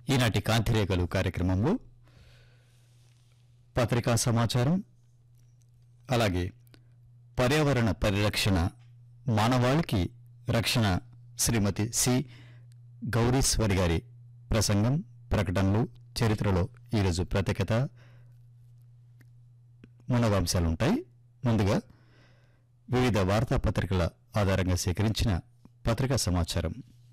ఈనాటి కాంతిరేఖలు కార్యక్రమంలో పత్రికా సమాచారం అలాగే పర్యావరణ పరిరక్షణ మానవాళికి రక్షణ శ్రీమతి సి గౌరీశ్వరి గారి ప్రసంగం ప్రకటనలు చరిత్రలో ఈరోజు ప్రత్యేకత మూడవ అంశాలుంటాయి ముందుగా వివిధ వార్తాపత్రికల ఆధారంగా సేకరించిన పత్రికా సమాచారం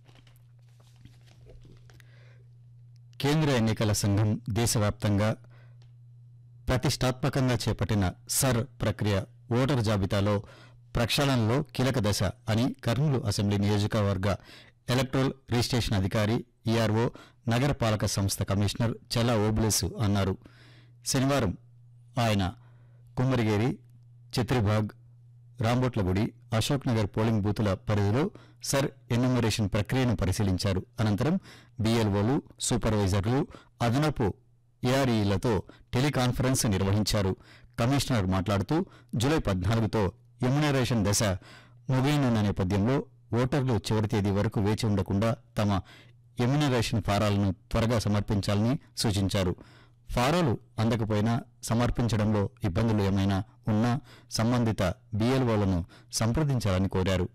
కేంద్ర ఎన్నికల సంఘం దేశవ్యాప్తంగా ప్రతిష్టాత్మకంగా చేపట్టిన సర్ ప్రక్రియ ఓటర్ జాబితాలో ప్రక్షాళనలో కీలక దశ అని కర్నూలు అసెంబ్లీ నియోజకవర్గ ఎలక్ట్రల్ రిజిస్ట్రేషన్ అధికారి ఈఆర్ఓ నగరపాలక సంస్థ కమిషనర్ చల్లా ఓబులేసు అన్నారు శనివారం ఆయన కుమ్మరిగేరి చిత్రిబాగ్ రాంబోట్లగుడి అశోక్ నగర్ పోలింగ్ బూతుల పరిధిలో సర్ ఎన్యూమరేషన్ ప్రక్రియను పరిశీలించారు అనంతరం బీఎల్ఓలు సూపర్వైజర్లు అదనపు ఏఆర్ఈలతో టెలికాన్ఫరెన్స్ నిర్వహించారు కమిషనర్ మాట్లాడుతూ జూలై పద్నాలుగుతో ఎమ్యునరేషన్ దశ ముగియనున్న నేపథ్యంలో ఓటర్లు చివరి తేదీ వరకు వేచి ఉండకుండా తమ ఎమ్యునరేషన్ ఫారాలను త్వరగా సమర్పించాలని సూచించారు ఫారాలు అందకపోయినా సమర్పించడంలో ఇబ్బందులు ఏమైనా ఉన్నా సంబంధిత బీఎల్ఓలను సంప్రదించాలని కోరారు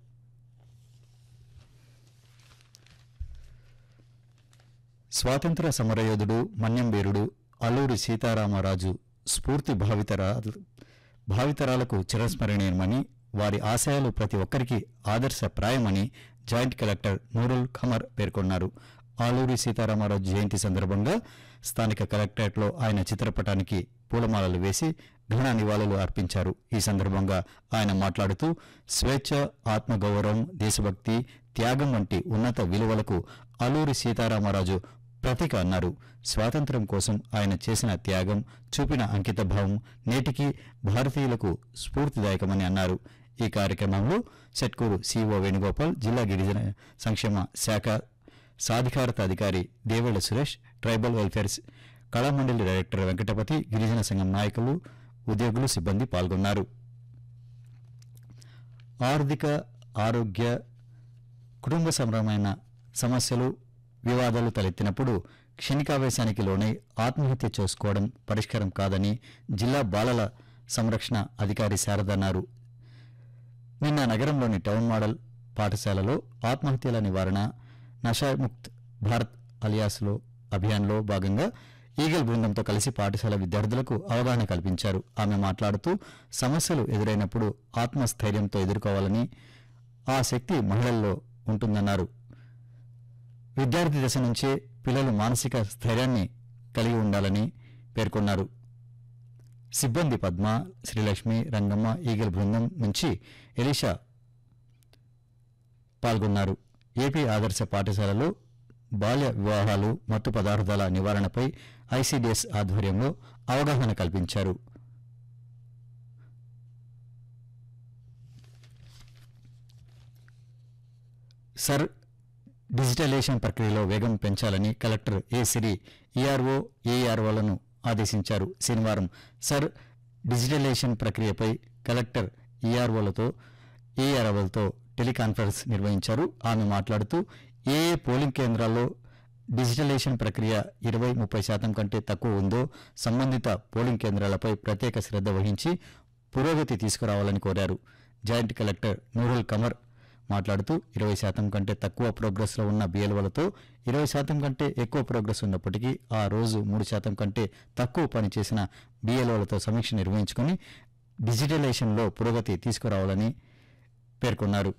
స్వాతంత్ర సమరయోధుడు మన్యం వీరుడు అల్లూరి సీతారామరాజు స్ఫూర్తి భావితరా భావితరాలకు చిరస్మరణీయమని వారి ఆశయాలు ప్రతి ఒక్కరికి ఆదర్శప్రాయమని జాయింట్ కలెక్టర్ నూరుల్ ఖమర్ పేర్కొన్నారు ఆలూరి సీతారామరాజు జయంతి సందర్భంగా స్థానిక కలెక్టరేట్లో ఆయన చిత్రపటానికి పూలమాలలు వేసి ఘన నివాళులు అర్పించారు ఈ సందర్భంగా ఆయన మాట్లాడుతూ స్వేచ్ఛ ఆత్మగౌరవం దేశభక్తి త్యాగం వంటి ఉన్నత విలువలకు అల్లూరి సీతారామరాజు ప్రతీక అన్నారు స్వాతంత్ర్యం కోసం ఆయన చేసిన త్యాగం చూపిన అంకితభావం నేటికి భారతీయులకు స్ఫూర్తిదాయకమని అన్నారు ఈ కార్యక్రమంలో సెట్కూరు సిఓ వేణుగోపాల్ జిల్లా గిరిజన సంక్షేమ శాఖ సాధికారత అధికారి Devella Suresh tribal welfare Kalamandali director Venkatapathi గిరిజన సంఘం నాయకులు ఉద్యోగులు సిబ్బంది పాల్గొన్నారు ఆర్థిక ఆరోగ్య కుటుంబ సంబంధమైన సమస్యలు వివాదాలు తలెత్తినప్పుడు క్షణికావేశానికి లోనై ఆత్మహత్య చేసుకోవడం పరిష్కారం కాదని జిల్లా బాలల సంరక్షణ అధికారి శారద అన్నారు నిన్న నగరంలోని టౌన్ మోడల్ పాఠశాలలో ఆత్మహత్యల నివారణ నషాముక్త్ భారత్ అలియాస్లో అభియాన్లో భాగంగా ఈగల్ బృందంతో కలిసి పాఠశాల విద్యార్థులకు అవగాహన కల్పించారు ఆమె మాట్లాడుతూ సమస్యలు ఎదురైనప్పుడు ఆత్మస్థైర్యంతో ఎదుర్కోవాలని ఆ శక్తి మహిళల్లో ఉంటుందన్నారు విద్యార్థి దశ నుంచే పిల్లలు మానసిక స్థైర్యాన్ని కలిగి ఉండాలని పేర్కొన్నారు సిబ్బంది పద్మ శ్రీలక్ష్మి రంగమ్మ ఈగల్ బృందం నుంచి ఎలీషా పాల్గొన్నారు ఏపీ ఆదర్శ పాఠశాలలో బాల్య వివాహాలు మత్తు పదార్థాల నివారణపై ఐసీడీఎస్ ఆధ్వర్యంలో అవగాహన కల్పించారు సర్ డిజిటలైజేషన్ ప్రక్రియలో వేగం పెంచాలని కలెక్టర్ ఏ సిరి ఈఆర్ఓ ఏఆర్ఓలను ఆదేశించారు శనివారం సర్ డిజిటలైజేషన్ ప్రక్రియపై కలెక్టర్ ఈఆర్ఓలతో ఏఆర్ఓలతో టెలికాన్ఫరెన్స్ నిర్వహించారు ఆమె మాట్లాడుతూ ఏ ఏ పోలింగ్ కేంద్రాల్లో డిజిటలైజేషన్ ప్రక్రియ ఇరవై ముప్పై శాతం కంటే తక్కువ ఉందో సంబంధిత పోలింగ్ కేంద్రాలపై ప్రత్యేక శ్రద్ధ వహించి పురోగతి తీసుకురావాలని కోరారు జాయింట్ కలెక్టర్ నూరుల్ కమర్ మాట్లాడుతూ ఇరవై శాతం కంటే తక్కువ ప్రోగ్రెస్లో ఉన్న బిఎల్ఓలతో ఇరవై శాతం కంటే ఎక్కువ ప్రోగ్రెస్ ఉన్నప్పటికీ ఆ రోజు మూడు శాతం కంటే తక్కువ పని చేసిన బిఎల్ఓలతో సమీక్ష నిర్వహించుకుని డిజిటలైజేషన్లో పురోగతి తీసుకురావాలని పేర్కొన్నారు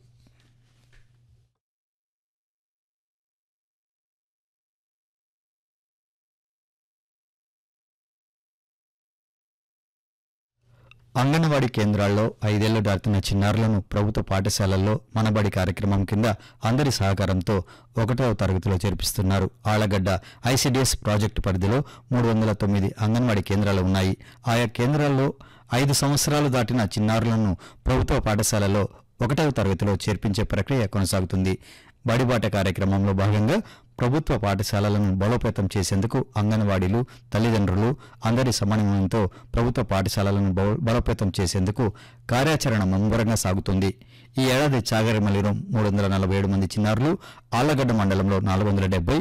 అంగన్వాడీ కేంద్రాల్లో ఐదేళ్లు దాటుతున్న చిన్నారులను ప్రభుత్వ పాఠశాలల్లో మనబడి కార్యక్రమం కింద అందరి సహకారంతో ఒకటవ తరగతిలో చేర్పిస్తున్నారు ఆళ్లగడ్డ ఐసీడీఎస్ ప్రాజెక్టు పరిధిలో మూడు వందల తొమ్మిది అంగన్వాడీ కేంద్రాలు ఉన్నాయి ఆయా కేంద్రాల్లో ఐదు సంవత్సరాలు దాటిన చిన్నారులను ప్రభుత్వ పాఠశాలలో ఒకటవ తరగతిలో చేర్పించే ప్రక్రియ కొనసాగుతుంది బడిబాట కార్యక్రమంలో భాగంగా ప్రభుత్వ పాఠశాలలను బలోపేతం చేసేందుకు అంగన్వాడీలు తల్లిదండ్రులు అందరి సమన్వయంతో ప్రభుత్వ పాఠశాలలను బలో- బలోపేతం చేసేందుకు కార్యాచరణ ముమ్మరంగా సాగుతుంది ఈ ఏడాది చాగరిమల్లిలో మూడు వందల నలభై ఏడు మంది చిన్నారులు ఆళ్లగడ్డ మండలంలో నాలుగు వందల డెబ్బై